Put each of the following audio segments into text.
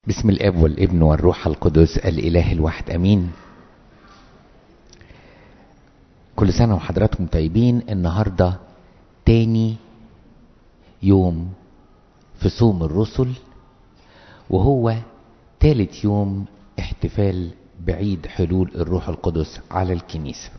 بسم الاب والابن والروح القدس الاله الواحد امين كل سنه وحضراتكم طيبين النهارده تاني يوم في صوم الرسل وهو تالت يوم احتفال بعيد حلول الروح القدس على الكنيسه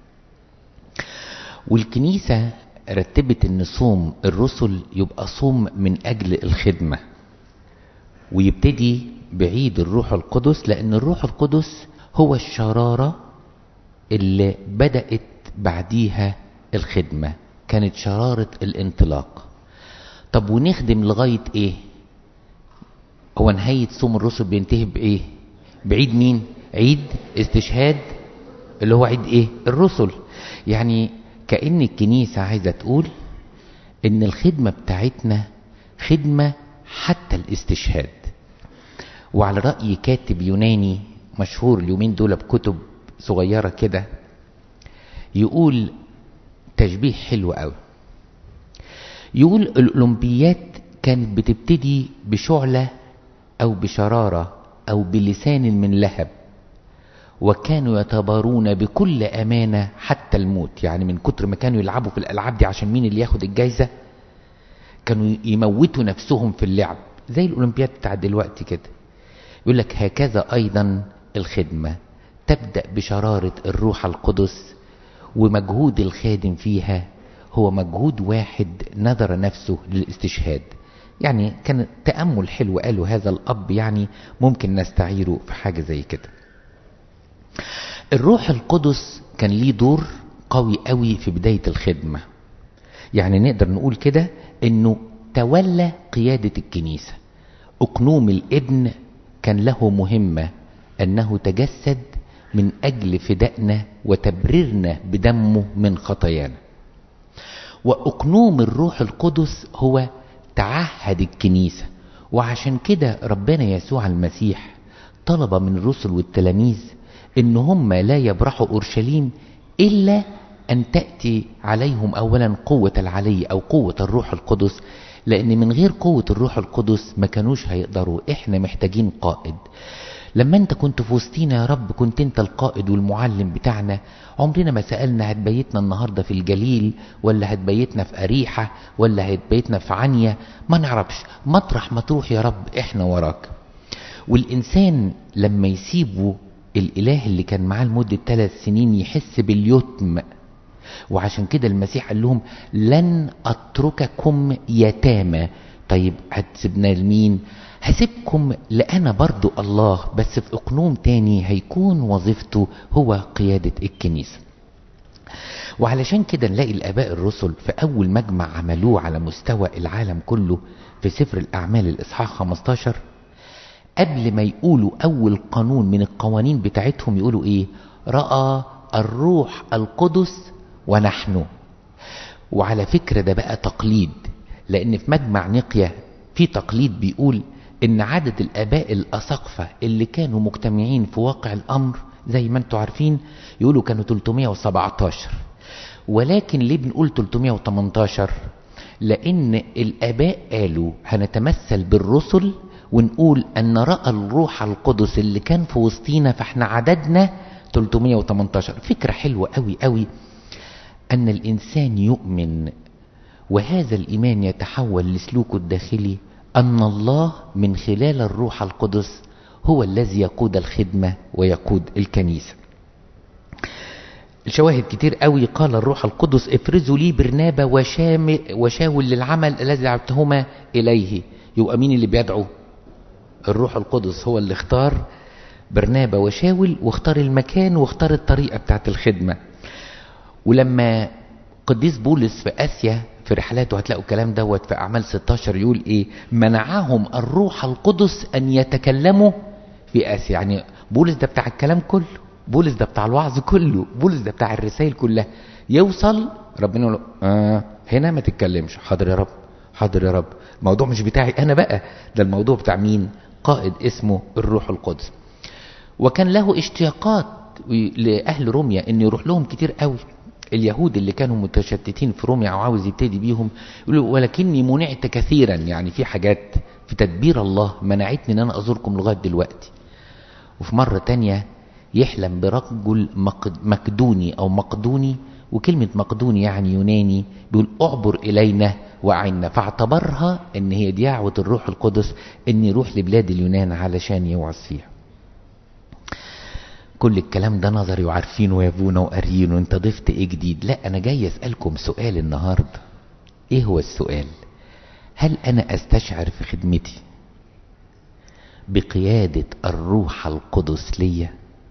والكنيسه رتبت ان صوم الرسل يبقى صوم من اجل الخدمه ويبتدي بعيد الروح القدس لان الروح القدس هو الشراره اللي بدات بعديها الخدمه كانت شراره الانطلاق طب ونخدم لغايه ايه هو نهايه صوم الرسل بينتهي بايه بعيد مين عيد استشهاد اللي هو عيد ايه الرسل يعني كأن الكنيسة عايزة تقول ان الخدمة بتاعتنا خدمة حتى الاستشهاد وعلى رأي كاتب يوناني مشهور اليومين دول بكتب صغيرة كده يقول تشبيه حلو قوي يقول الأولمبيات كانت بتبتدي بشعلة أو بشرارة أو بلسان من لهب وكانوا يتبارون بكل أمانة حتى الموت يعني من كتر ما كانوا يلعبوا في الألعاب دي عشان مين اللي ياخد الجايزة كانوا يموتوا نفسهم في اللعب زي الأولمبياد بتاع دلوقتي كده يقول لك هكذا أيضا الخدمة تبدأ بشرارة الروح القدس ومجهود الخادم فيها هو مجهود واحد نذر نفسه للاستشهاد يعني كان تأمل حلو قاله هذا الأب يعني ممكن نستعيره في حاجة زي كده الروح القدس كان ليه دور قوي قوي في بداية الخدمة يعني نقدر نقول كده انه تولى قيادة الكنيسة اقنوم الابن كان له مهمة انه تجسد من اجل فدائنا وتبريرنا بدمه من خطايانا واقنوم الروح القدس هو تعهد الكنيسة وعشان كده ربنا يسوع المسيح طلب من الرسل والتلاميذ ان هم لا يبرحوا اورشليم الا ان تاتي عليهم اولا قوه العلي او قوه الروح القدس لان من غير قوه الروح القدس ما كانوش هيقدروا احنا محتاجين قائد لما انت كنت في وسطينا يا رب كنت انت القائد والمعلم بتاعنا عمرنا ما سالنا هتبيتنا النهارده في الجليل ولا هتبيتنا في اريحه ولا هتبيتنا في عنيا ما نعرفش مطرح ما تروح يا رب احنا وراك والانسان لما يسيبه الاله اللي كان معاه لمدة ثلاث سنين يحس باليتم وعشان كده المسيح قال لهم لن اترككم يتامى طيب هتسيبنا لمين هسيبكم لأنا برضو الله بس في اقنوم تاني هيكون وظيفته هو قيادة الكنيسة وعلشان كده نلاقي الآباء الرسل في أول مجمع عملوه على مستوى العالم كله في سفر الأعمال الإصحاح 15 قبل ما يقولوا أول قانون من القوانين بتاعتهم يقولوا إيه رأى الروح القدس ونحن وعلى فكرة ده بقى تقليد لأن في مجمع نقية في تقليد بيقول إن عدد الآباء الأساقفة اللي كانوا مجتمعين في واقع الأمر زي ما انتوا عارفين يقولوا كانوا 317 ولكن ليه بنقول 318 لأن الآباء قالوا هنتمثل بالرسل ونقول ان راى الروح القدس اللي كان في وسطينا فاحنا عددنا 318 فكره حلوه قوي قوي ان الانسان يؤمن وهذا الايمان يتحول لسلوكه الداخلي ان الله من خلال الروح القدس هو الذي يقود الخدمه ويقود الكنيسه الشواهد كتير قوي قال الروح القدس افرزوا لي برنابا وشام وشاول للعمل الذي دعوتهما اليه يبقى مين اللي بيدعو الروح القدس هو اللي اختار برنابا وشاول واختار المكان واختار الطريقة بتاعت الخدمة ولما قديس بولس في آسيا في رحلاته هتلاقوا الكلام دوت في أعمال 16 يقول إيه منعهم الروح القدس أن يتكلموا في آسيا يعني بولس ده بتاع الكلام كله بولس ده بتاع الوعظ كله بولس ده بتاع الرسائل كلها يوصل ربنا يقول آه هنا ما تتكلمش حاضر يا رب حاضر يا رب الموضوع مش بتاعي أنا بقى ده الموضوع بتاع مين قائد اسمه الروح القدس وكان له اشتياقات لأهل روميا ان يروح لهم كتير قوي اليهود اللي كانوا متشتتين في روميا او عاوز يبتدي بيهم يقولوا ولكني منعت كثيرا يعني في حاجات في في تدبير الله منعتني ان انا ازوركم لغايه دلوقتي وفي مره تانية يحلم برجل مقدوني او مقدوني وكلمة مقدوني يعني يوناني بيقول اعبر الينا وعنا فاعتبرها ان هي دعوة الروح القدس ان يروح لبلاد اليونان علشان يوعظ فيها كل الكلام ده نظري وعارفينه يا ابونا وقاريينه انت ضفت ايه جديد لا انا جاي اسألكم سؤال النهاردة ايه هو السؤال هل انا استشعر في خدمتي بقيادة الروح القدس ليا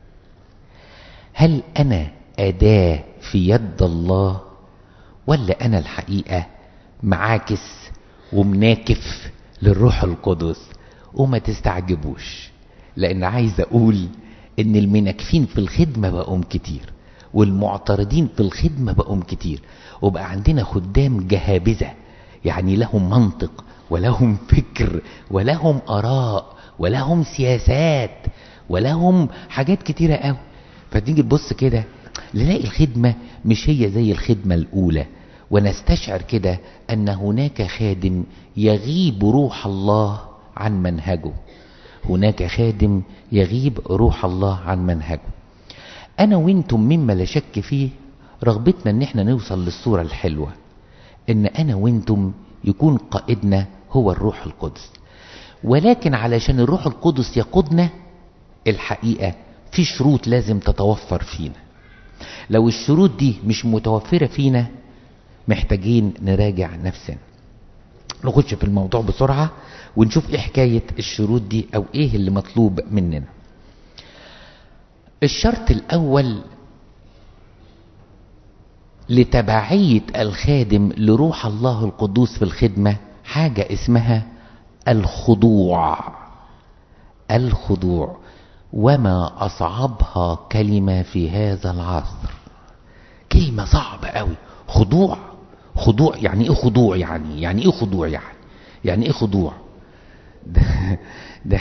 هل انا اداة في يد الله ولا انا الحقيقة معاكس ومناكف للروح القدس وما تستعجبوش لان عايز اقول ان المناكفين في الخدمة بقوا كتير والمعترضين في الخدمة بقوا كتير وبقى عندنا خدام جهابذة يعني لهم منطق ولهم فكر ولهم اراء ولهم سياسات ولهم حاجات كتيرة قوي فتيجي تبص كده نلاقي الخدمة مش هي زي الخدمة الأولى ونستشعر كده أن هناك خادم يغيب روح الله عن منهجه هناك خادم يغيب روح الله عن منهجه أنا وإنتم مما لا شك فيه رغبتنا إن احنا نوصل للصورة الحلوة إن أنا وإنتم يكون قائدنا هو الروح القدس ولكن علشان الروح القدس يقودنا الحقيقة في شروط لازم تتوفر فينا لو الشروط دي مش متوفرة فينا محتاجين نراجع نفسنا نخش في الموضوع بسرعة ونشوف ايه حكاية الشروط دي او ايه اللي مطلوب مننا الشرط الاول لتبعية الخادم لروح الله القدوس في الخدمة حاجة اسمها الخضوع الخضوع وما أصعبها كلمة في هذا العصر كلمة صعبة قوي خضوع خضوع يعني ايه خضوع يعني يعني ايه خضوع يعني يعني ايه خضوع ده, ده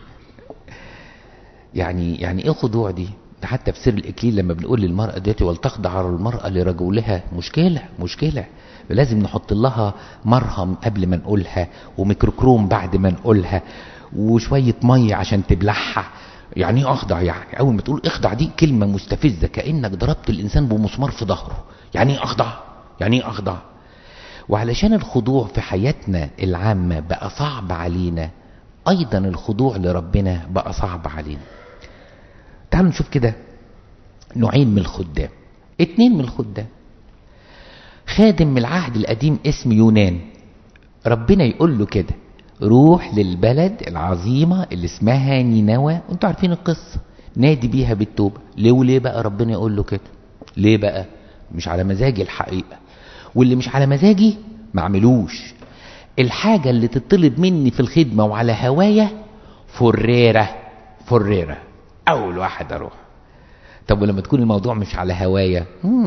يعني يعني ايه خضوع دي ده حتى في سر الاكليل لما بنقول للمرأة ديتي ولتخضع المرأة لرجلها مشكلة مشكلة لازم نحط لها مرهم قبل ما نقولها وميكروكروم بعد ما نقولها وشوية مية عشان تبلعها يعني ايه اخضع يعني اول ما تقول اخضع دي كلمة مستفزة كأنك ضربت الانسان بمسمار في ظهره يعني ايه اخضع يعني ايه اخضع وعلشان الخضوع في حياتنا العامة بقى صعب علينا ايضا الخضوع لربنا بقى صعب علينا تعالوا نشوف كده نوعين من الخدام اتنين من الخدام خادم من العهد القديم اسم يونان ربنا يقول له كده روح للبلد العظيمة اللي اسمها نينوى وانتوا عارفين القصة نادي بيها بالتوبة ليه وليه بقى ربنا يقول له كده ليه بقى مش على مزاجي الحقيقة واللي مش على مزاجي ما اعملوش الحاجة اللي تطلب مني في الخدمة وعلى هوايا فريرة فريرة اول واحد اروح طب ولما تكون الموضوع مش على هوايا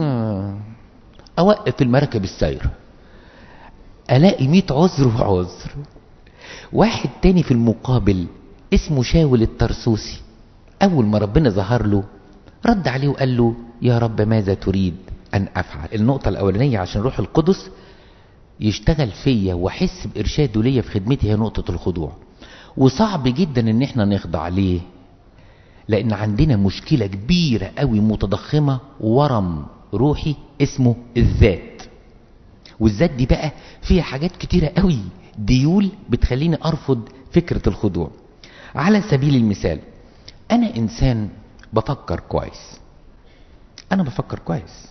اوقف المركب السايرة الاقي ميت عذر وعذر واحد تاني في المقابل اسمه شاول الترسوسي اول ما ربنا ظهر له رد عليه وقال له يا رب ماذا تريد ان افعل النقطة الاولانية عشان روح القدس يشتغل فيا واحس بارشاده ليا في خدمتي هي نقطة الخضوع وصعب جدا ان احنا نخضع ليه لان عندنا مشكلة كبيرة قوي متضخمة ورم روحي اسمه الذات والذات دي بقى فيها حاجات كتيرة قوي ديول بتخليني ارفض فكرة الخضوع على سبيل المثال انا انسان بفكر كويس انا بفكر كويس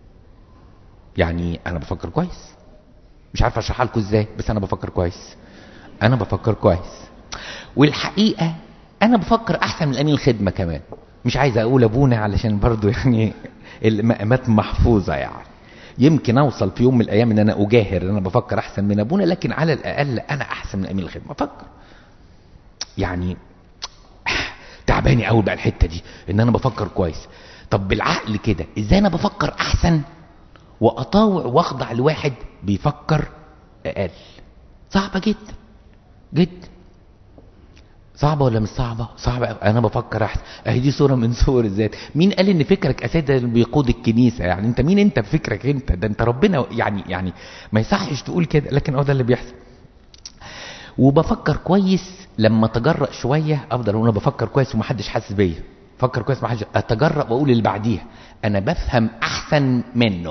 يعني انا بفكر كويس مش عارف اشرحها لكم ازاي بس انا بفكر كويس انا بفكر كويس والحقيقة انا بفكر احسن من امين الخدمة كمان مش عايز اقول ابونا علشان برضو يعني المقامات محفوظة يعني يمكن اوصل في يوم من الايام ان انا اجاهر ان انا بفكر احسن من ابونا لكن على الاقل انا احسن من امين الخدمه افكر يعني تعباني قوي بقى الحته دي ان انا بفكر كويس طب بالعقل كده ازاي انا بفكر احسن واطاوع واخضع لواحد بيفكر اقل صعبه جدا جدا صعبة ولا مش صعبة؟ صعبة أنا بفكر أحسن، أهي دي صورة من صور الذات، مين قال إن فكرك أساسا بيقود الكنيسة؟ يعني أنت مين أنت بفكرك أنت؟ ده أنت ربنا يعني يعني ما يصحش تقول كده، لكن هو ده اللي بيحصل. وبفكر كويس لما اتجرأ شويه افضل اقول انا بفكر كويس ومحدش حاسس بيا فكر كويس محدش اتجرأ واقول اللي بعديها انا بفهم احسن منه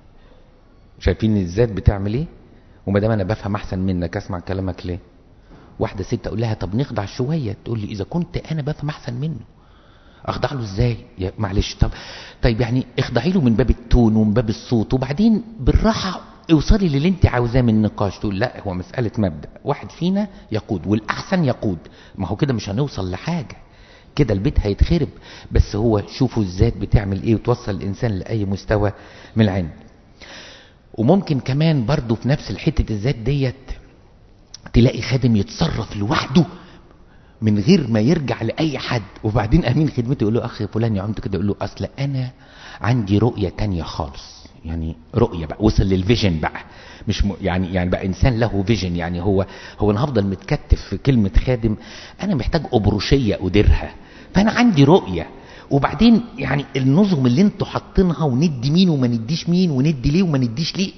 شايفين الذات بتعمل ايه وما دام انا بفهم احسن منك اسمع كلامك ليه واحده ست اقول لها طب نخضع شويه تقول لي اذا كنت انا بفهم احسن منه اخضع له ازاي يا معلش طب طيب يعني اخضعي له من باب التون ومن باب الصوت وبعدين بالراحه اوصلي للي انت عاوزاه من النقاش تقول لا هو مساله مبدا واحد فينا يقود والاحسن يقود ما هو كده مش هنوصل لحاجه كده البيت هيتخرب بس هو شوفوا الذات بتعمل ايه وتوصل الانسان لاي مستوى من العلم وممكن كمان برضو في نفس الحته الذات ديت تلاقي خادم يتصرف لوحده من غير ما يرجع لاي حد وبعدين امين خدمته يقول له اخ فلان يا عمته كده يقول له اصل انا عندي رؤيه تانية خالص يعني رؤيه بقى وصل للفيجن بقى مش م... يعني يعني بقى انسان له فيجن يعني هو هو انا هفضل متكتف في كلمه خادم انا محتاج ابروشيه اديرها فانا عندي رؤيه وبعدين يعني النظم اللي انتوا حاطينها وندي مين وما نديش مين وندي ليه وما نديش ليه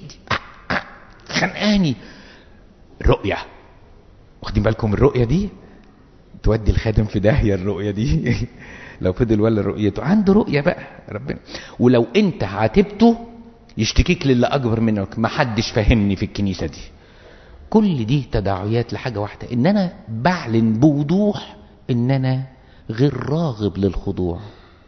خانقاني رؤيه واخدين بالكم الرؤيه دي تودي الخادم في داهيه الرؤيه دي لو فضل ولا رؤيته عنده رؤيه بقى ربنا ولو انت عاتبته يشتكيك للي اكبر منك ما حدش فاهمني في الكنيسه دي كل دي تداعيات لحاجه واحده ان انا بعلن بوضوح ان انا غير راغب للخضوع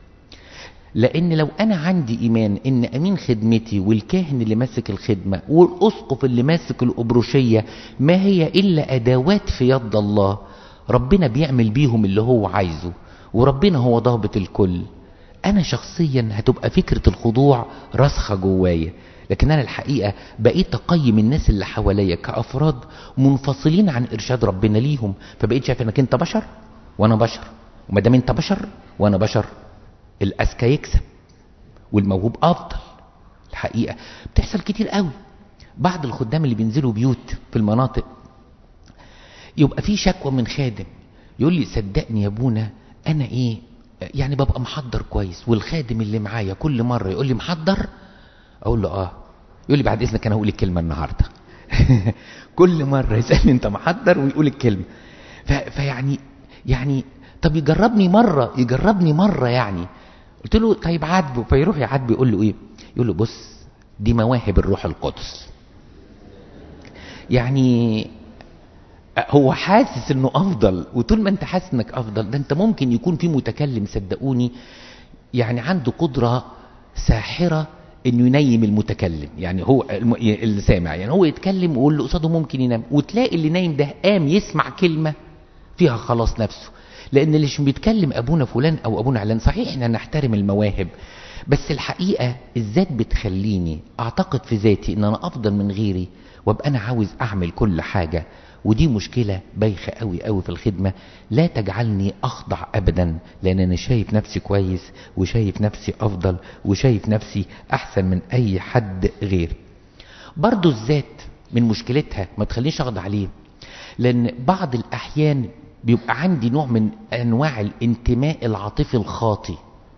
لان لو انا عندي ايمان ان امين خدمتي والكاهن اللي ماسك الخدمه والاسقف اللي ماسك الابروشيه ما هي الا ادوات في يد الله ربنا بيعمل بيهم اللي هو عايزه وربنا هو ضابط الكل انا شخصيا هتبقى فكره الخضوع راسخه جوايا لكن انا الحقيقه بقيت اقيم الناس اللي حواليا كافراد منفصلين عن ارشاد ربنا ليهم فبقيت شايف انك انت بشر وانا بشر وما دام انت بشر وانا بشر الاذكى يكسب والموهوب افضل الحقيقه بتحصل كتير قوي بعض الخدام اللي بينزلوا بيوت في المناطق يبقى في شكوى من خادم يقول لي صدقني يا ابونا انا ايه يعني ببقى محضر كويس والخادم اللي معايا كل مره يقول لي محضر اقول له اه يقول لي بعد اذنك انا هقول الكلمه النهارده كل مره يسالني انت محضر ويقول الكلمه فيعني يعني طب يجربني مره يجربني مره يعني قلت له طيب عاتبه فيروح يعاتبه يقول له ايه يقول له بص دي مواهب الروح القدس يعني هو حاسس انه افضل وطول ما انت حاسس انك افضل ده انت ممكن يكون في متكلم صدقوني يعني عنده قدرة ساحرة انه ينيم المتكلم يعني هو اللي سامع يعني هو يتكلم ويقول له قصاده ممكن ينام وتلاقي اللي نايم ده قام يسمع كلمة فيها خلاص نفسه لان اللي مش بيتكلم ابونا فلان او ابونا علان صحيح احنا نحترم المواهب بس الحقيقة الذات بتخليني اعتقد في ذاتي ان انا افضل من غيري وابقى انا عاوز اعمل كل حاجة ودي مشكلة بايخة قوي قوي في الخدمة لا تجعلني أخضع أبدا لأن أنا شايف نفسي كويس وشايف نفسي أفضل وشايف نفسي أحسن من أي حد غير برضو الذات من مشكلتها ما تخلينيش أخضع عليه لأن بعض الأحيان بيبقى عندي نوع من أنواع الانتماء العاطفي الخاطي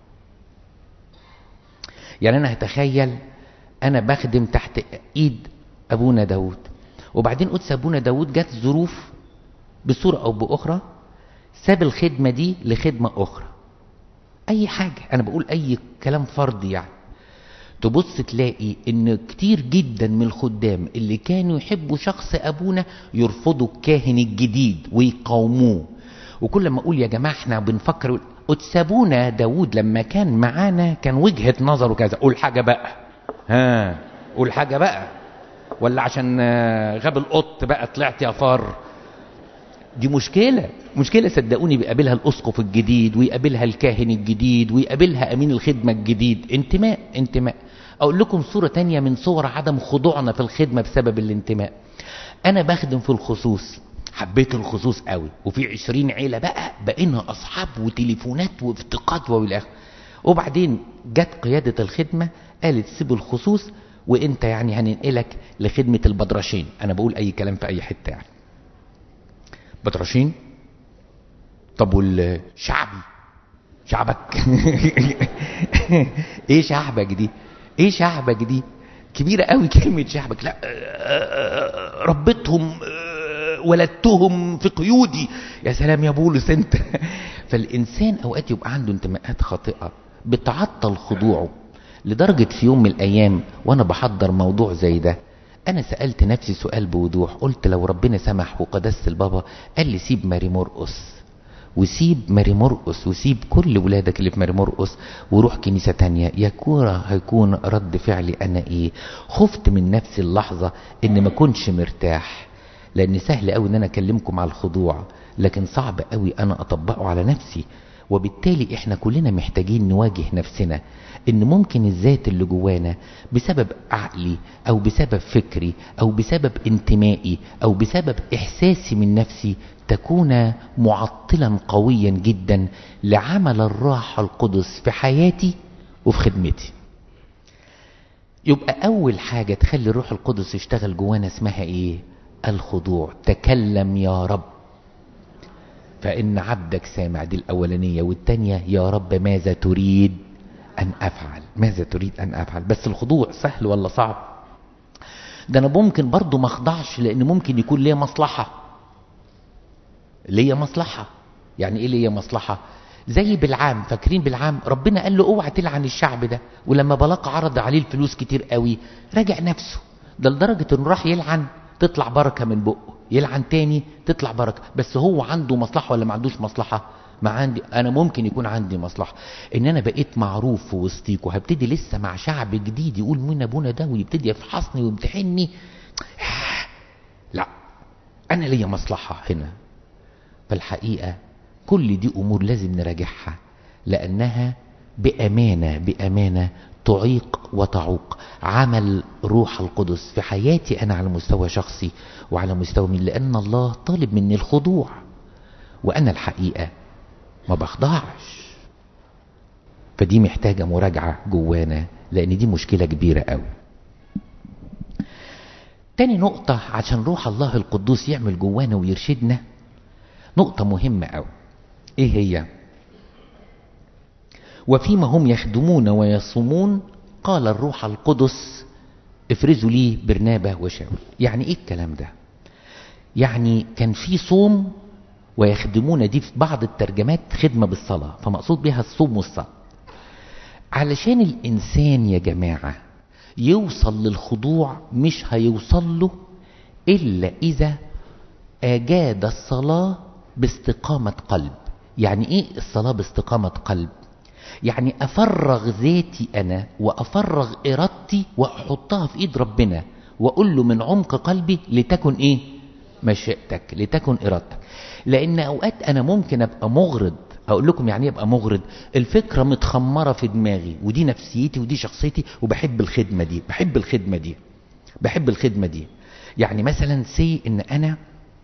يعني أنا هتخيل أنا بخدم تحت إيد أبونا داود وبعدين قدس ابونا داود جت ظروف بصورة او باخرى ساب الخدمة دي لخدمة اخرى اي حاجة انا بقول اي كلام فردي يعني تبص تلاقي ان كتير جدا من الخدام اللي كانوا يحبوا شخص ابونا يرفضوا الكاهن الجديد ويقاوموه وكل ما اقول يا جماعة احنا بنفكر قدس ابونا داود لما كان معانا كان وجهة نظره كذا قول حاجة بقى ها قول حاجة بقى ولا عشان غاب القط بقى طلعت يا فار دي مشكلة مشكلة صدقوني بيقابلها الأسقف الجديد ويقابلها الكاهن الجديد ويقابلها أمين الخدمة الجديد انتماء انتماء أقول لكم صورة تانية من صور عدم خضوعنا في الخدمة بسبب الانتماء أنا بخدم في الخصوص حبيت الخصوص قوي وفي عشرين عيلة بقى بقينا أصحاب وتليفونات وافتقاد والآخر وبعدين جت قيادة الخدمة قالت سيبوا الخصوص وانت يعني هننقلك لخدمة البدرشين انا بقول اي كلام في اي حتة يعني بدرشين طب والشعبي شعبك ايه شعبك دي ايه شعبك دي كبيرة قوي كلمة شعبك لا ربتهم ولدتهم في قيودي يا سلام يا بولس انت فالانسان اوقات يبقى عنده انتماءات خاطئه بتعطل خضوعه لدرجه في يوم من الايام وانا بحضر موضوع زي ده انا سالت نفسي سؤال بوضوح قلت لو ربنا سمح وقدس البابا قال لي سيب ماري مرقس وسيب ماري مرقس وسيب كل ولادك اللي في ماري مرقس وروح كنيسة تانية يا كورة هيكون رد فعلي انا ايه خفت من نفسي اللحظة ان ما كنش مرتاح لان سهل قوي ان انا اكلمكم على الخضوع لكن صعب قوي انا اطبقه على نفسي وبالتالي احنا كلنا محتاجين نواجه نفسنا ان ممكن الذات اللي جوانا بسبب عقلي او بسبب فكري او بسبب انتمائي او بسبب احساسي من نفسي تكون معطلا قويا جدا لعمل الروح القدس في حياتي وفي خدمتي يبقى اول حاجة تخلي الروح القدس يشتغل جوانا اسمها ايه الخضوع تكلم يا رب فإن عبدك سامع دي الأولانية والتانية يا رب ماذا تريد أن أفعل ماذا تريد أن أفعل بس الخضوع سهل ولا صعب ده أنا ممكن برضو ما اخضعش لأن ممكن يكون ليا مصلحة ليا مصلحة يعني إيه ليا مصلحة زي بالعام فاكرين بالعام ربنا قال له اوعى تلعن الشعب ده ولما بلاق عرض عليه الفلوس كتير قوي راجع نفسه ده لدرجة انه راح يلعن تطلع بركة من بقه يلعن تاني تطلع بركة بس هو عنده مصلحة ولا ما عندوش مصلحة ما عندي انا ممكن يكون عندي مصلحة ان انا بقيت معروف في وسطيكوا هبتدي لسه مع شعب جديد يقول مين ابونا ده ويبتدي يفحصني ويمتحني لا انا ليا مصلحة هنا فالحقيقة كل دي امور لازم نراجعها لانها بامانة بامانة تعيق وتعوق عمل روح القدس في حياتي انا على مستوى شخصي وعلى مستوى مين لان الله طالب مني الخضوع وانا الحقيقة ما بخضعش فدي محتاجة مراجعة جوانا لان دي مشكلة كبيرة قوي تاني نقطة عشان روح الله القدوس يعمل جوانا ويرشدنا نقطة مهمة قوي ايه هي وفيما هم يخدمون ويصومون قال الروح القدس افرزوا لي برنابة وشاول يعني ايه الكلام ده يعني كان في صوم ويخدمون دي في بعض الترجمات خدمة بالصلاة فمقصود بها الصوم والصلاة علشان الإنسان يا جماعة يوصل للخضوع مش هيوصل له إلا إذا أجاد الصلاة باستقامة قلب يعني إيه الصلاة باستقامة قلب يعني أفرغ ذاتي أنا وأفرغ إرادتي وأحطها في إيد ربنا وأقول له من عمق قلبي لتكن إيه مشيئتك لتكن إرادتك لأن أوقات أنا ممكن أبقى مغرض أقول لكم يعني أبقى مغرض الفكرة متخمرة في دماغي ودي نفسيتي ودي شخصيتي وبحب الخدمة دي بحب الخدمة دي بحب الخدمة دي يعني مثلا سي إن أنا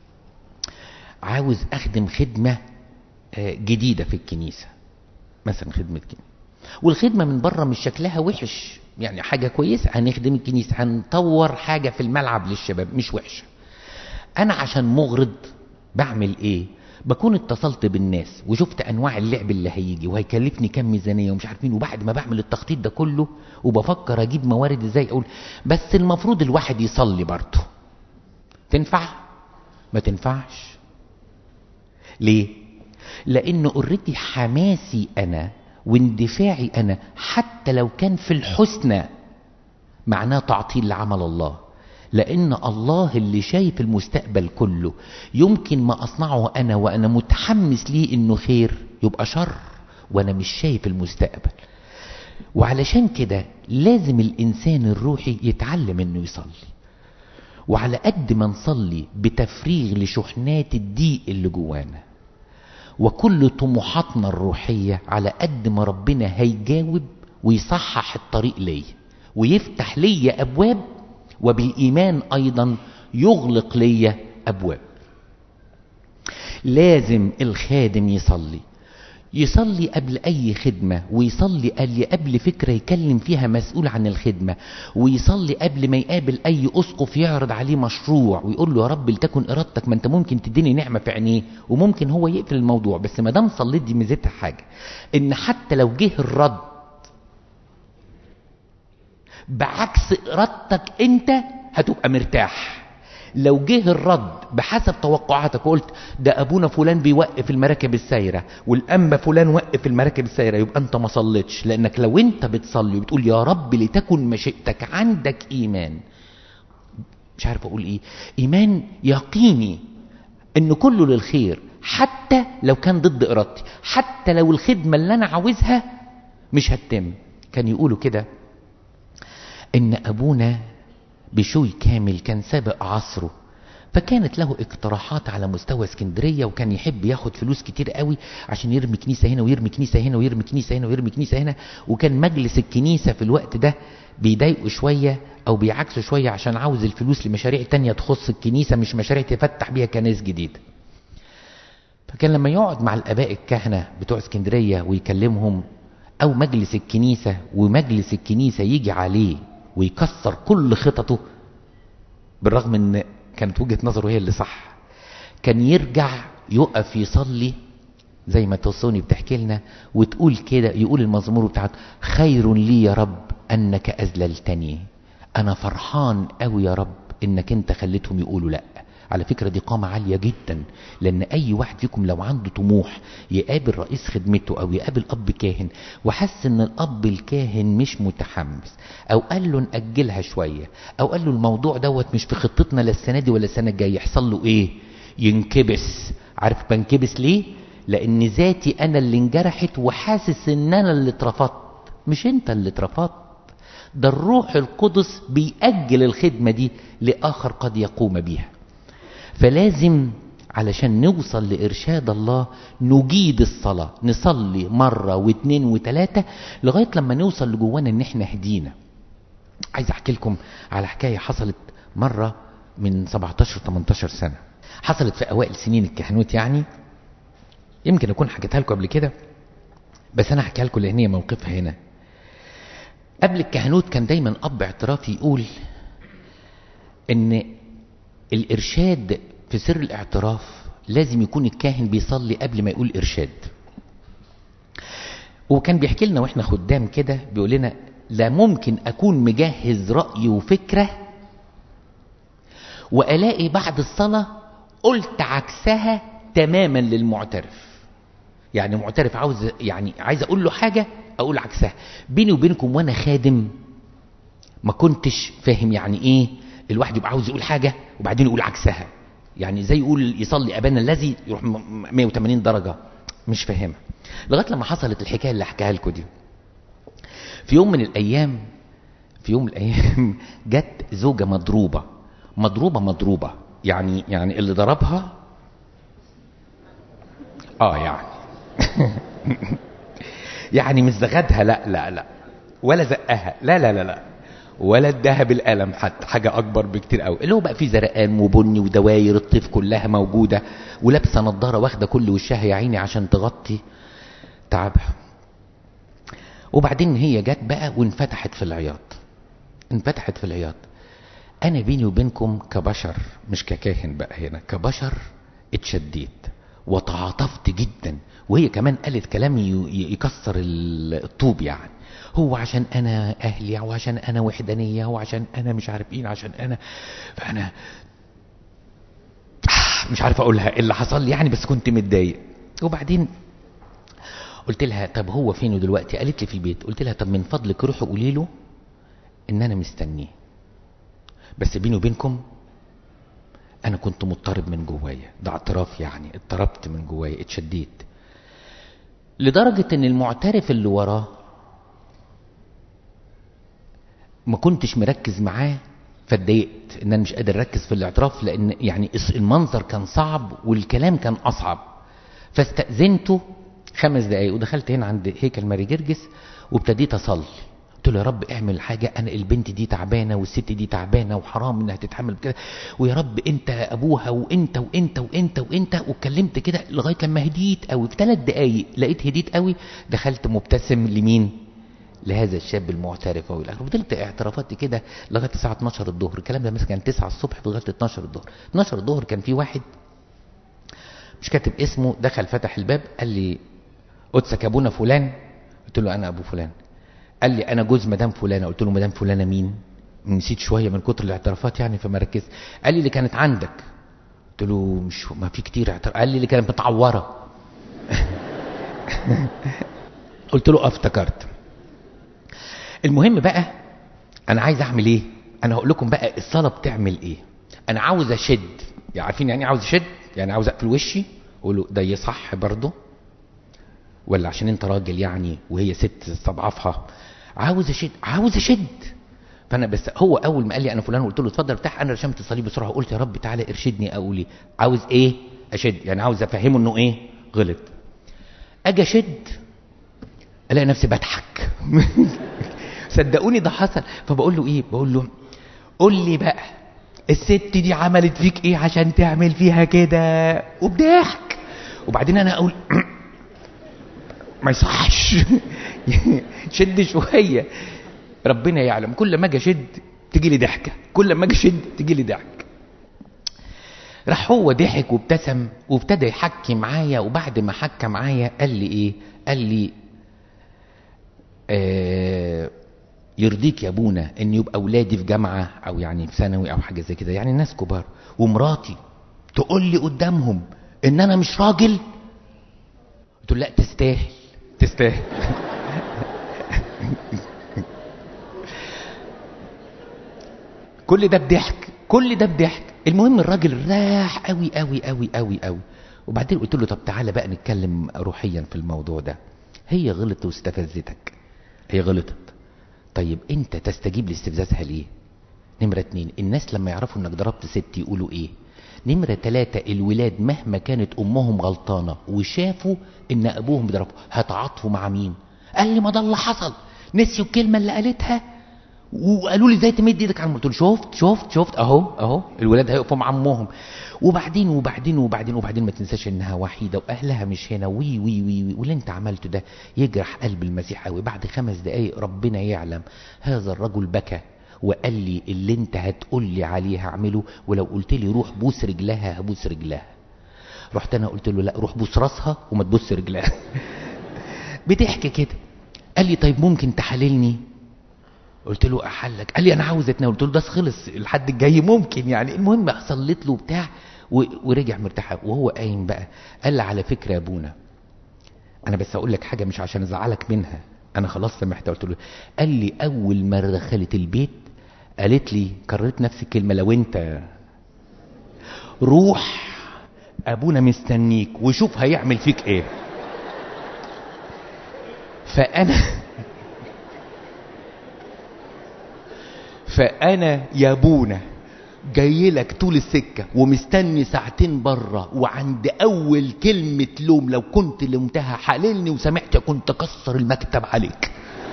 عاوز أخدم خدمة جديدة في الكنيسة مثلا خدمة كنيسة والخدمة من بره مش شكلها وحش يعني حاجة كويسة هنخدم الكنيسة هنطور حاجة في الملعب للشباب مش وحشة أنا عشان مغرض بعمل إيه بكون اتصلت بالناس وشفت أنواع اللعب اللي هيجي وهيكلفني كام ميزانية ومش عارفين وبعد ما بعمل التخطيط ده كله وبفكر أجيب موارد إزاي أقول بس المفروض الواحد يصلي برضه تنفع ما تنفعش ليه لأنه اوريدي حماسي أنا واندفاعي أنا حتى لو كان في الحسنى معناه تعطيل لعمل الله لأن الله اللي شايف المستقبل كله يمكن ما أصنعه أنا وأنا متحمس ليه إنه خير يبقى شر وأنا مش شايف المستقبل وعلشان كده لازم الإنسان الروحي يتعلم إنه يصلي وعلى قد ما نصلي بتفريغ لشحنات الضيق اللي جوانا وكل طموحاتنا الروحية على قد ما ربنا هيجاوب ويصحح الطريق ليا ويفتح ليا أبواب وبالإيمان أيضا يغلق ليا أبواب لازم الخادم يصلي يصلي قبل أي خدمة ويصلي قبل فكرة يكلم فيها مسؤول عن الخدمة ويصلي قبل ما يقابل أي أسقف يعرض عليه مشروع ويقول له يا رب لتكن إرادتك ما أنت ممكن تديني نعمة في عينيه وممكن هو يقفل الموضوع بس ما دام صليت دي ميزتها حاجة إن حتى لو جه الرد بعكس إرادتك أنت هتبقى مرتاح لو جه الرد بحسب توقعاتك وقلت ده ابونا فلان بيوقف المراكب السايره والانبا فلان وقف المراكب السايره يبقى انت ما صليتش لانك لو انت بتصلي وبتقول يا رب لتكن مشيئتك عندك ايمان مش عارف اقول ايه ايمان يقيني ان كله للخير حتى لو كان ضد ارادتي حتى لو الخدمه اللي انا عاوزها مش هتتم كان يقولوا كده ان ابونا بشوي كامل كان سابق عصره فكانت له اقتراحات على مستوى اسكندريه وكان يحب ياخد فلوس كتير قوي عشان يرمي كنيسه هنا ويرمي كنيسه هنا ويرمي كنيسه هنا ويرمي كنيسه هنا وكان مجلس الكنيسه في الوقت ده بيضايقه شويه او بيعكسه شويه عشان عاوز الفلوس لمشاريع تانية تخص الكنيسه مش مشاريع تفتح بيها كنائس جديده فكان لما يقعد مع الاباء الكهنه بتوع اسكندريه ويكلمهم او مجلس الكنيسه ومجلس الكنيسه يجي عليه ويكسر كل خططه بالرغم ان كانت وجهه نظره هي اللي صح كان يرجع يقف يصلي زي ما توصوني بتحكي لنا وتقول كده يقول المزمور بتاعت خير لي يا رب انك اذللتني انا فرحان قوي يا رب انك انت خليتهم يقولوا لا على فكرة دي قامة عالية جدا لأن أي واحد فيكم لو عنده طموح يقابل رئيس خدمته أو يقابل أب كاهن وحس إن الأب الكاهن مش متحمس أو قال له نأجلها شوية أو قال له الموضوع دوت مش في خطتنا لا السنة دي ولا السنة الجاية يحصل له إيه؟ ينكبس عارف بنكبس ليه؟ لأن ذاتي أنا اللي انجرحت وحاسس إن أنا اللي اترفضت مش أنت اللي اترفضت ده الروح القدس بيأجل الخدمة دي لآخر قد يقوم بيها فلازم علشان نوصل لإرشاد الله نجيد الصلاة نصلي مرة واثنين وثلاثة لغاية لما نوصل لجوانا ان احنا هدينا عايز احكي لكم على حكاية حصلت مرة من 17 18 سنة حصلت في اوائل سنين الكهنوت يعني يمكن اكون حكيتها لكم قبل كده بس انا هحكيها لكم لان هي موقفها هنا قبل الكهنوت كان دايما اب اعترافي يقول ان الارشاد في سر الاعتراف لازم يكون الكاهن بيصلي قبل ما يقول ارشاد وكان بيحكي لنا واحنا خدام كده بيقول لنا لا ممكن اكون مجهز راي وفكره والاقي بعد الصلاه قلت عكسها تماما للمعترف يعني معترف عاوز يعني عايز اقول له حاجه اقول عكسها بيني وبينكم وانا خادم ما كنتش فاهم يعني ايه الواحد يبقى عاوز يقول حاجه وبعدين يقول عكسها يعني زي يقول يصلي ابانا الذي يروح 180 درجه مش فاهمها لغايه لما حصلت الحكايه اللي احكيها لكم دي في يوم من الايام في يوم من الايام جت زوجه مضروبه مضروبه مضروبه يعني يعني اللي ضربها اه يعني يعني مش زغدها لا لا لا ولا زقها لا لا لا لا ولا اداها بالقلم حتى حاجة أكبر بكتير قوي اللي هو بقى فيه زرقان وبني ودواير الطيف كلها موجودة ولابسة نظارة واخدة كل وشها يا عيني عشان تغطي تعبها وبعدين هي جت بقى وانفتحت في العياط انفتحت في العياط أنا بيني وبينكم كبشر مش ككاهن بقى هنا كبشر اتشديت وتعاطفت جدا وهي كمان قالت كلام يكسر الطوب يعني هو عشان انا اهلي وعشان انا وحدانيه وعشان انا مش عارف ايه عشان انا فانا مش عارف اقولها إيه اللي حصل لي يعني بس كنت متضايق وبعدين قلت لها طب هو فين دلوقتي قالت لي في البيت قلت لها طب من فضلك روحي قولي له ان انا مستنيه بس بيني وبينكم انا كنت مضطرب من جوايا ده اعتراف يعني اضطربت من جوايا اتشديت لدرجة ان المعترف اللي وراه ما كنتش مركز معاه فاتضايقت ان انا مش قادر اركز في الاعتراف لان يعني المنظر كان صعب والكلام كان اصعب فاستأذنته خمس دقايق ودخلت هنا عند هيكل ماري جرجس وابتديت اصلي قلت له يا رب اعمل حاجة انا البنت دي تعبانة والست دي تعبانة وحرام انها تتحمل بكده ويا رب انت ابوها وانت وانت وانت وانت واتكلمت كده لغاية لما هديت قوي في ثلاث دقايق لقيت هديت قوي دخلت مبتسم لمين لهذا الشاب المعترف او الاخر فضلت اعترافاتي كده لغايه الساعه 12 الظهر الكلام ده مثلا كان 9 الصبح لغايه 12 الظهر 12 الظهر كان في واحد مش كاتب اسمه دخل فتح الباب قال لي قدسك ابونا فلان قلت له انا ابو فلان قال لي انا جوز مدام فلانه قلت له مدام فلانه مين نسيت شويه من كتر الاعترافات يعني فما ركزت قال لي اللي كانت عندك قلت له مش ما في كتير اعتراف قال لي اللي كانت متعوره قلت له اه افتكرت المهم بقى انا عايز اعمل ايه انا هقول لكم بقى الصلاه بتعمل ايه انا عاوز اشد يعني عارفين يعني عاوز اشد يعني عاوز اقفل وشي اقول له ده يصح برضه ولا عشان انت راجل يعني وهي ست استضعفها عاوز اشد عاوز اشد فانا بس هو اول ما قال لي انا فلان قلت له اتفضل افتح انا رشمت الصليب بسرعه قلت يا رب تعالى ارشدني اقول ايه عاوز ايه اشد يعني عاوز افهمه انه ايه غلط اجي اشد الاقي نفسي بضحك صدقوني ده حصل فبقول له ايه بقول له قول لي بقى الست دي عملت فيك ايه عشان تعمل فيها كده وبضحك وبعدين انا اقول ما يصحش شد شويه ربنا يعلم كل ما اجي اشد تيجي لي ضحكه كل ما اجي اشد تيجي لي ضحك راح هو ضحك وابتسم وابتدى يحكي معايا وبعد ما حكى معايا قال لي ايه قال لي آه يرضيك يا ابونا ان يبقى اولادي في جامعه او يعني في ثانوي او حاجه زي كده يعني ناس كبار ومراتي تقول لي قدامهم ان انا مش راجل قلت له لا تستاهل تستاهل كل ده بضحك كل ده بضحك المهم الراجل راح قوي قوي قوي قوي قوي وبعدين قلت له طب تعالى بقى نتكلم روحيا في الموضوع ده هي غلطت واستفزتك هي غلطت طيب انت تستجيب لاستفزازها ليه نمرة اتنين الناس لما يعرفوا انك ضربت ست يقولوا ايه نمرة تلاتة الولاد مهما كانت امهم غلطانة وشافوا ان ابوهم بيضربوا هتعاطفوا مع مين قال لي ما ده اللي حصل نسيوا الكلمة اللي قالتها وقالوا لي ازاي تمد ايدك على قلت له شفت شفت شفت اهو اهو الولاد هيقفوا مع امهم وبعدين وبعدين وبعدين وبعدين ما تنساش انها وحيده واهلها مش هنا وي وي وي, وي واللي انت عملته ده يجرح قلب المسيح قوي بعد خمس دقايق ربنا يعلم هذا الرجل بكى وقال لي اللي انت هتقول لي عليه هعمله ولو قلت لي روح بوس رجلها هبوس رجلها رحت انا قلت له لا روح بوس راسها وما تبوس رجلها بتحكي كده قال لي طيب ممكن تحللني قلت له احلك قال لي انا عاوز اتناول قلت له ده خلص الحد الجاي ممكن يعني المهم صليت له بتاع ورجع مرتاح وهو قايم بقى قال لي على فكره يا ابونا انا بس اقول لك حاجه مش عشان ازعلك منها انا خلاص سمحت قلت له قال لي اول ما دخلت البيت قالت لي كررت نفس الكلمه لو انت روح ابونا مستنيك وشوف هيعمل فيك ايه فانا فانا يا ابونا جاي لك طول السكه ومستني ساعتين بره وعند اول كلمه لوم لو كنت لومتها حللني وسمعت كنت اكسر المكتب عليك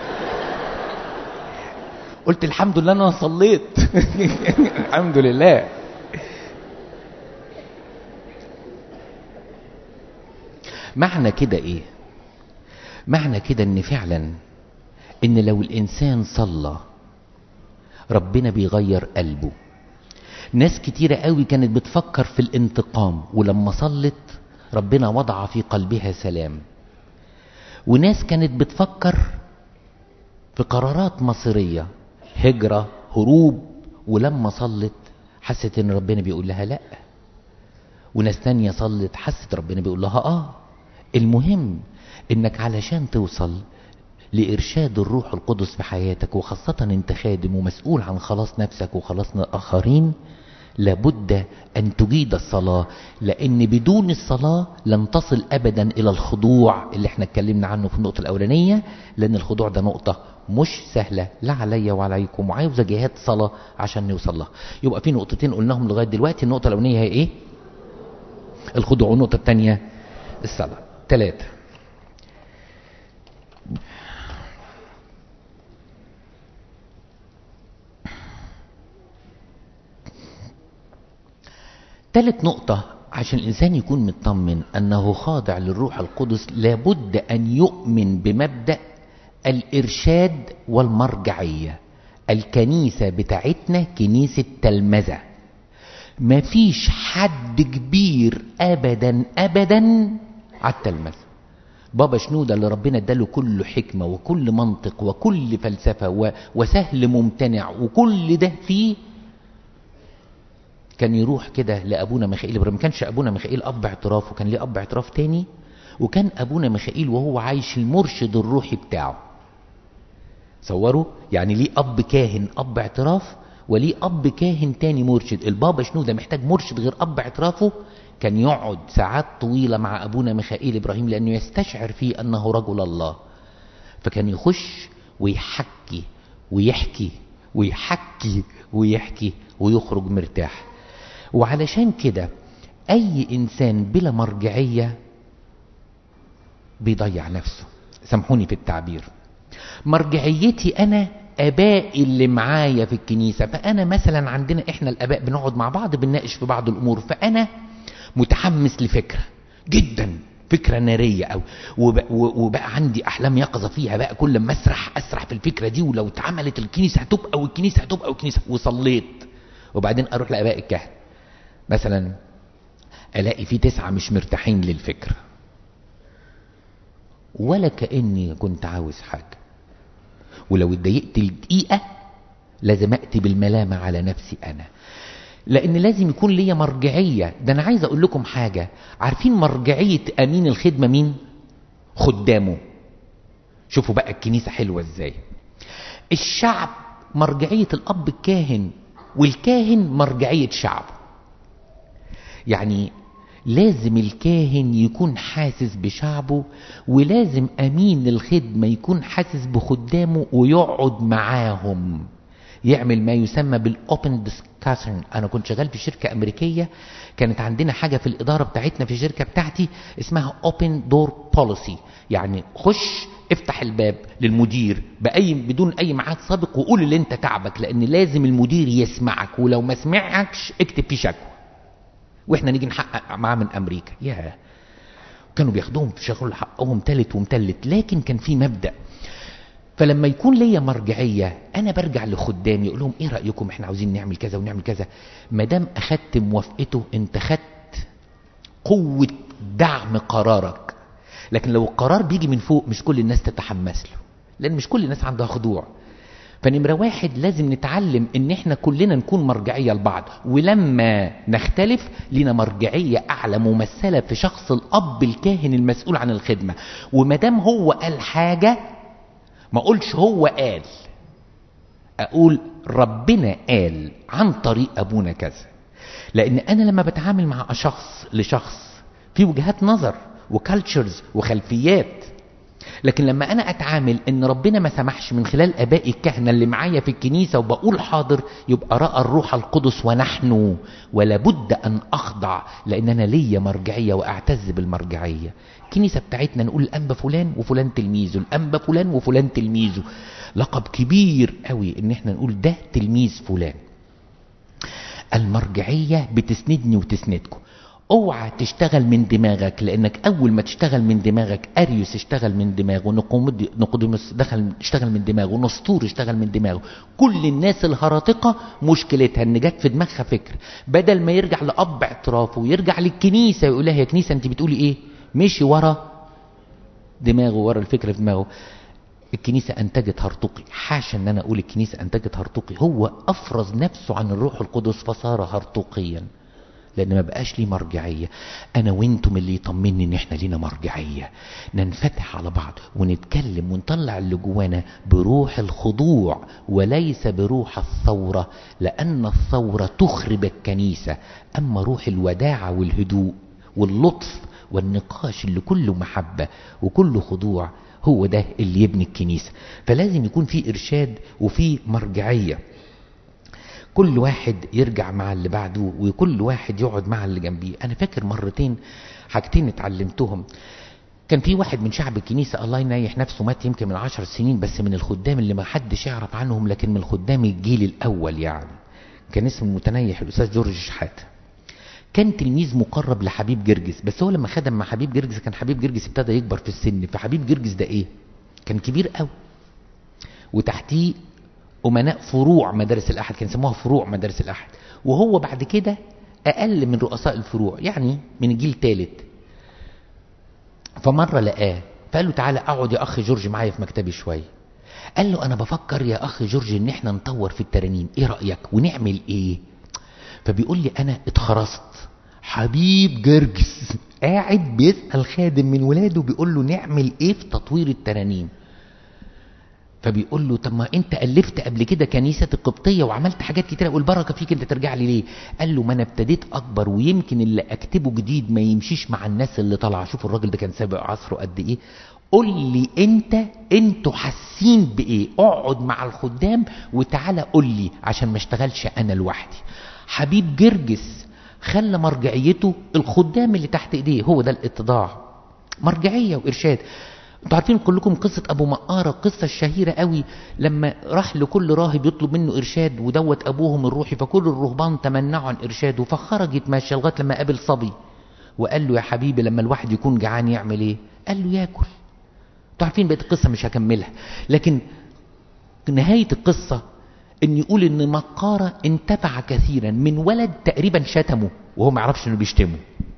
قلت الحمد لله انا صليت الحمد لله معنى كده ايه معنى كده ان فعلا ان لو الانسان صلى ربنا بيغير قلبه ناس كتيرة قوي كانت بتفكر في الانتقام ولما صلت ربنا وضع في قلبها سلام وناس كانت بتفكر في قرارات مصيرية هجرة هروب ولما صلت حست ان ربنا بيقول لها لا وناس تانية صلت حست ربنا بيقول لها اه المهم انك علشان توصل لإرشاد الروح القدس في حياتك وخاصة أنت خادم ومسؤول عن خلاص نفسك وخلاص الآخرين لابد أن تجيد الصلاة لأن بدون الصلاة لن تصل أبدا إلى الخضوع اللي احنا اتكلمنا عنه في النقطة الأولانية لأن الخضوع ده نقطة مش سهلة لا عليا وعليكم وعاوزة جهات صلاة عشان نوصل لها يبقى في نقطتين قلناهم لغاية دلوقتي النقطة الأولانية هي إيه؟ الخضوع والنقطة الثانية الصلاة ثلاثة ثالث نقطة عشان الإنسان يكون مطمن أنه خاضع للروح القدس لابد أن يؤمن بمبدأ الإرشاد والمرجعية الكنيسة بتاعتنا كنيسة تلمذة مفيش حد كبير أبدا أبدا على التلمذة بابا شنودة اللي ربنا اداله كل حكمة وكل منطق وكل فلسفة و... وسهل ممتنع وكل ده فيه كان يروح كده لأبونا ميخائيل ما كانش أبونا ميخائيل أب اعتراف وكان ليه أب اعتراف تاني وكان أبونا ميخائيل وهو عايش المرشد الروحي بتاعه صوروا يعني ليه أب كاهن أب اعتراف وليه أب كاهن تاني مرشد البابا شنودة محتاج مرشد غير أب اعترافه كان يقعد ساعات طويلة مع أبونا ميخائيل إبراهيم لأنه يستشعر فيه أنه رجل الله فكان يخش ويحكي ويحكي ويحكي ويحكي ويخرج مرتاح وعلشان كده أي إنسان بلا مرجعية بيضيع نفسه سامحوني في التعبير مرجعيتي أنا ابائي اللي معايا في الكنيسة فانا مثلا عندنا احنا الاباء بنقعد مع بعض بنناقش في بعض الامور فانا متحمس لفكرة جدا فكرة نارية أو وبقى, وبقى عندي أحلام يقظة فيها بقى كل ما أسرح أسرح في الفكرة دي ولو اتعملت الكنيسة هتبقى والكنيسة هتبقى والكنيسة وصليت وبعدين أروح لآباء الكهنة مثلا ألاقي في تسعة مش مرتاحين للفكرة ولا كأني كنت عاوز حاجة ولو اتضايقت لدقيقة لازم أتي بالملامة على نفسي أنا لأن لازم يكون ليا مرجعية ده أنا عايز أقول لكم حاجة عارفين مرجعية أمين الخدمة مين؟ خدامه شوفوا بقى الكنيسة حلوة إزاي الشعب مرجعية الأب الكاهن والكاهن مرجعية شعبه يعني لازم الكاهن يكون حاسس بشعبه ولازم أمين الخدمة يكون حاسس بخدامه ويقعد معاهم يعمل ما يسمى بالاوبن ديسكشن انا كنت شغال في شركه امريكيه كانت عندنا حاجه في الاداره بتاعتنا في الشركه بتاعتي اسمها اوبن دور بوليسي يعني خش افتح الباب للمدير باي بدون اي ميعاد سابق وقول اللي انت تعبك لان لازم المدير يسمعك ولو ما سمعكش اكتب فيه شكوى واحنا نيجي نحقق معاه من امريكا يا كانوا بياخدوهم في شغل حقهم تالت ومتلت لكن كان في مبدا فلما يكون ليا مرجعيه انا برجع لخدامي اقول لهم ايه رايكم احنا عاوزين نعمل كذا ونعمل كذا ما دام اخدت موافقته انت خدت قوه دعم قرارك لكن لو القرار بيجي من فوق مش كل الناس تتحمس له لان مش كل الناس عندها خضوع فنمرة واحد لازم نتعلم ان احنا كلنا نكون مرجعية لبعض ولما نختلف لنا مرجعية اعلى ممثلة في شخص الاب الكاهن المسؤول عن الخدمة ومدام هو قال حاجة ما اقولش هو قال اقول ربنا قال عن طريق ابونا كذا لان انا لما بتعامل مع شخص لشخص في وجهات نظر وكالتشرز وخلفيات لكن لما انا اتعامل ان ربنا ما سمحش من خلال ابائي الكهنه اللي معايا في الكنيسه وبقول حاضر يبقى راى الروح القدس ونحن ولا بد ان اخضع لان انا ليا مرجعيه واعتز بالمرجعيه الكنيسه بتاعتنا نقول الانبا فلان وفلان تلميذه الانبا فلان وفلان تلميذه لقب كبير قوي ان احنا نقول ده تلميذ فلان المرجعيه بتسندني وتسندكم اوعى تشتغل من دماغك لانك اول ما تشتغل من دماغك اريوس اشتغل من دماغه نقوديموس دخل اشتغل من دماغه نسطور اشتغل من دماغه كل الناس الهراطقه مشكلتها ان جت في دماغها فكر بدل ما يرجع لاب اعترافه ويرجع للكنيسه ويقول لها يا كنيسه انت بتقولي ايه مشي ورا دماغه ورا الفكره في دماغه الكنيسة أنتجت هرطقي حاشا أن أنا أقول الكنيسة أنتجت هرطقي هو أفرز نفسه عن الروح القدس فصار هرطقيا لان ما بقاش لي مرجعيه انا وانتم اللي يطمني ان احنا لينا مرجعيه ننفتح على بعض ونتكلم ونطلع اللي جوانا بروح الخضوع وليس بروح الثوره لان الثوره تخرب الكنيسه اما روح الوداعه والهدوء واللطف والنقاش اللي كله محبه وكله خضوع هو ده اللي يبني الكنيسه فلازم يكون في ارشاد وفي مرجعيه كل واحد يرجع مع اللي بعده وكل واحد يقعد مع اللي جنبيه انا فاكر مرتين حاجتين اتعلمتهم كان في واحد من شعب الكنيسة الله ينيح نفسه مات يمكن من عشر سنين بس من الخدام اللي ما حدش يعرف عنهم لكن من الخدام الجيل الأول يعني كان اسمه المتنيح الأستاذ جورج شحاتة كان تلميذ مقرب لحبيب جرجس بس هو لما خدم مع حبيب جرجس كان حبيب جرجس ابتدى يكبر في السن فحبيب جرجس ده ايه كان كبير قوي وتحتيه أمناء فروع مدارس الأحد كان يسموها فروع مدارس الأحد وهو بعد كده أقل من رؤساء الفروع يعني من جيل ثالث فمرة لقاه فقال له تعالى اقعد يا اخ جورج معايا في مكتبي شويه قال له انا بفكر يا اخ جورج ان احنا نطور في الترانيم ايه رايك ونعمل ايه فبيقول لي انا اتخرست حبيب جرجس قاعد بيسال خادم من ولاده بيقول له نعمل ايه في تطوير الترانيم فبيقول له طب ما انت الفت قبل كده كنيسه القبطيه وعملت حاجات كتيره والبركه فيك انت ترجع لي ليه قال له ما انا ابتديت اكبر ويمكن اللي اكتبه جديد ما يمشيش مع الناس اللي طالعه شوف الراجل ده كان سابق عصره قد ايه قول لي انت انتوا حاسين بايه اقعد مع الخدام وتعالى قول لي عشان ما اشتغلش انا لوحدي حبيب جرجس خلى مرجعيته الخدام اللي تحت ايديه هو ده الاتضاع مرجعيه وارشاد انتوا عارفين كلكم قصة أبو مقارة القصة الشهيرة قوي لما راح لكل راهب يطلب منه إرشاد ودوت أبوهم الروحي فكل الرهبان تمنعوا عن إرشاده فخرج يتمشى لغاية لما قابل صبي وقال له يا حبيبي لما الواحد يكون جعان يعمل إيه؟ قال له ياكل انتوا عارفين بقية القصة مش هكملها لكن نهاية القصة ان يقول ان مقارة انتفع كثيرا من ولد تقريبا شتمه وهو ما يعرفش انه بيشتمه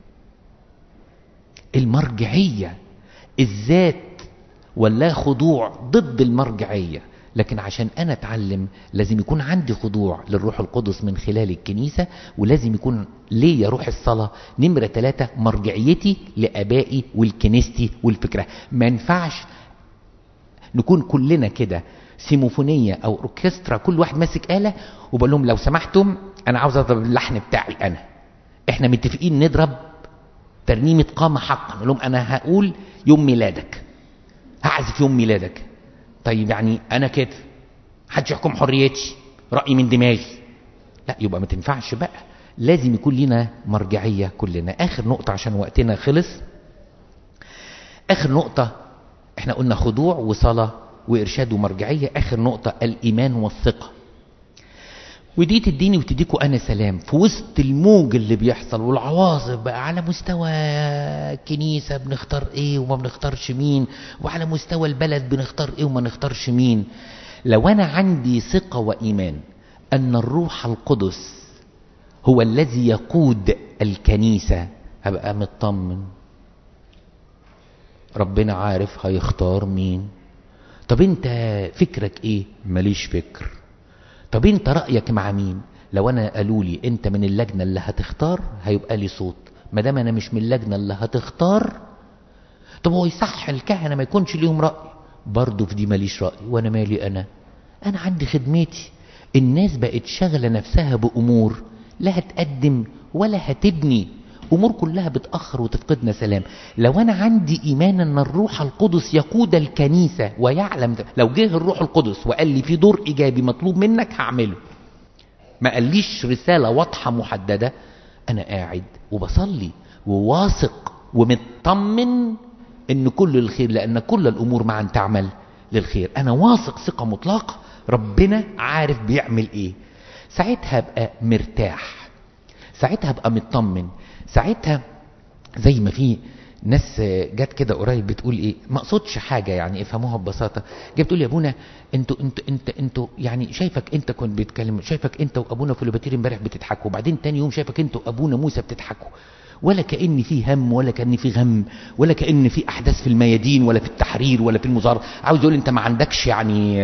المرجعية الذات ولا خضوع ضد المرجعية لكن عشان أنا أتعلم لازم يكون عندي خضوع للروح القدس من خلال الكنيسة ولازم يكون ليا روح الصلاة نمرة ثلاثة مرجعيتي لأبائي والكنيستي والفكرة ما ينفعش نكون كلنا كده سيموفونية أو أوركسترا كل واحد ماسك آلة وبقول لهم لو سمحتم أنا عاوز أضرب اللحن بتاعي أنا إحنا متفقين نضرب ترنيمة قامة حقا أقول لهم أنا هقول يوم ميلادك هعزف يوم ميلادك طيب يعني انا كده محدش يحكم حريتي رايي من دماغي لا يبقى ما تنفعش بقى لازم يكون لنا مرجعيه كلنا اخر نقطه عشان وقتنا خلص اخر نقطه احنا قلنا خضوع وصلاه وارشاد ومرجعيه اخر نقطه الايمان والثقه ودي تديني وتديكوا انا سلام في وسط الموج اللي بيحصل والعواصف بقى على مستوى كنيسه بنختار ايه وما بنختارش مين وعلى مستوى البلد بنختار ايه وما نختارش مين لو انا عندي ثقه وايمان ان الروح القدس هو الذي يقود الكنيسه هبقى مطمن ربنا عارف هيختار مين طب انت فكرك ايه ماليش فكر طب انت رأيك مع مين لو انا قالوا لي انت من اللجنة اللي هتختار هيبقى لي صوت ما دام انا مش من اللجنة اللي هتختار طب هو يصح الكهنة ما يكونش ليهم رأي برضه في دي ماليش رأي وانا مالي انا انا عندي خدمتي الناس بقت شغلة نفسها بأمور لا هتقدم ولا هتبني امور كلها بتاخر وتفقدنا سلام لو انا عندي ايمان ان الروح القدس يقود الكنيسه ويعلم ده. لو جه الروح القدس وقال لي في دور ايجابي مطلوب منك هعمله ما قاليش رساله واضحه محدده انا قاعد وبصلي وواثق ومطمن ان كل الخير لان كل الامور معا تعمل للخير انا واثق ثقه مطلقه ربنا عارف بيعمل ايه ساعتها ابقى مرتاح ساعتها ابقى مطمن ساعتها زي ما في ناس جت كده قريب بتقول ايه ما اقصدش حاجه يعني افهموها ببساطه جت بتقول يا ابونا انتوا انتوا انت انتوا يعني شايفك انت كنت بتتكلم شايفك انت وابونا فلوباتير امبارح بتضحكوا وبعدين تاني يوم شايفك انت وابونا موسى بتضحكوا ولا كأن في هم ولا كأن في غم ولا كأن في أحداث في الميادين ولا في التحرير ولا في المظاهرة عاوز يقول أنت ما عندكش يعني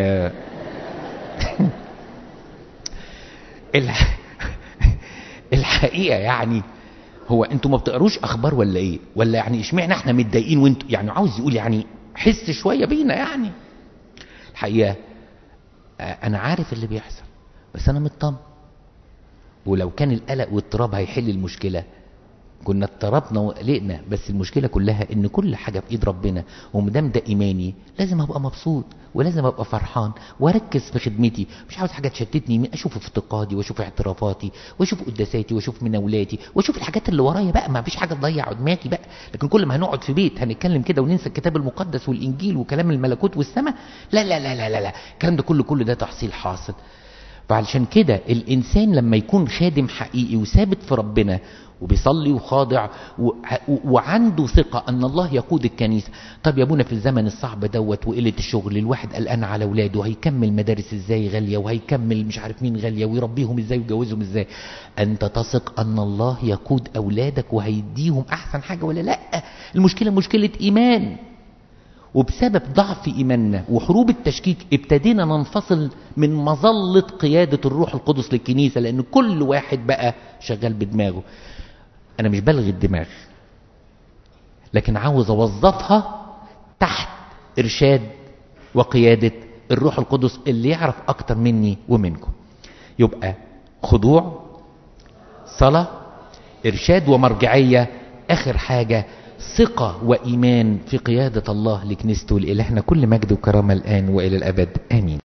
الحقيقة يعني هو انتوا ما بتقروش اخبار ولا ايه ولا يعني اشمعنى احنا متضايقين وانتوا يعني عاوز يقول يعني حس شويه بينا يعني الحقيقه انا عارف اللي بيحصل بس انا مطمن ولو كان القلق واضطراب هيحل المشكله كنا اضطربنا وقلقنا بس المشكله كلها ان كل حاجه في ايد ربنا ومدام ده ايماني لازم ابقى مبسوط ولازم ابقى فرحان واركز في خدمتي مش عاوز حاجه تشتتني من اشوف افتقادي واشوف اعترافاتي واشوف قداساتي واشوف مناولاتي واشوف الحاجات اللي ورايا بقى ما فيش حاجه تضيع دماغي بقى لكن كل ما هنقعد في بيت هنتكلم كده وننسى الكتاب المقدس والانجيل وكلام الملكوت والسماء لا لا لا لا لا, لا. الكلام ده كله كله ده تحصيل حاصل فعلشان كده الانسان لما يكون خادم حقيقي وثابت في ربنا وبيصلي وخاضع و... وعنده ثقة أن الله يقود الكنيسة طب يا ابونا في الزمن الصعب دوت وقلة الشغل الواحد قلقان على أولاده هيكمل مدارس إزاي غالية وهيكمل مش عارف مين غالية ويربيهم إزاي ويجوزهم إزاي أنت تثق أن الله يقود أولادك وهيديهم أحسن حاجة ولا لأ المشكلة مشكلة إيمان وبسبب ضعف إيماننا وحروب التشكيك ابتدينا ننفصل من مظلة قيادة الروح القدس للكنيسة لأن كل واحد بقى شغال بدماغه أنا مش بلغي الدماغ لكن عاوز أوظفها تحت إرشاد وقيادة الروح القدس اللي يعرف أكتر مني ومنكم يبقى خضوع صلاة إرشاد ومرجعية آخر حاجة ثقة وإيمان في قيادة الله لكنيسته لإلهنا كل مجد وكرامة الآن وإلى الأبد آمين